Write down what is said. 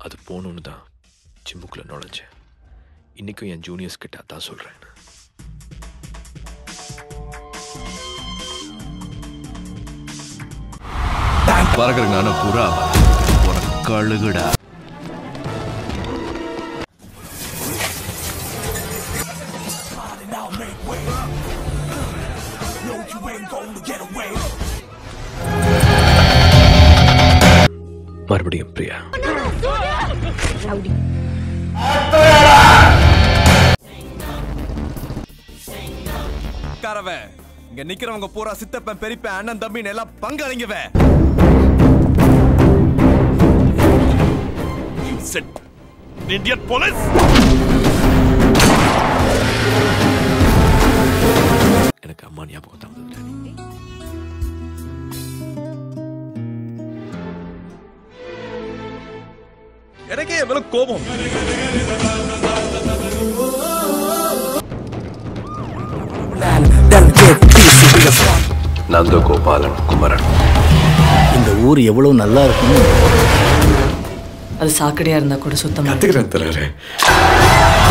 அது போகணுன்னு தான் ஜிம்முக்குள்ளே நுழைஞ்சேன் இன்றைக்கும் என் ஜூனியர்ஸ் கிட்ட அதான் சொல்கிறேன் பறக்கிறதுக்கு நானும் புறா உனக்கு கழுகுடா மறுபடியும் பிரியா உட்காரவன் இங்க நிக்கிறவங்க பூரா சித்தப்பன் பெரியப்பன் அண்ணன் தம்பின்னு எல்லாம் பங்காளிங்கவன் இந்தியன் போலீஸ் எனக்கு அம்மா ஞாபகம் தான் வந்தது எனக்கே என் மேல கோபம் நந்தகோபாலன் குமரன் இந்த ஊர் எவ்வளவு நல்லா இருக்குன்னு அது சாக்கடையா இருந்தா கூட சுத்தமா கத்துக்கிறேன் தலைவரே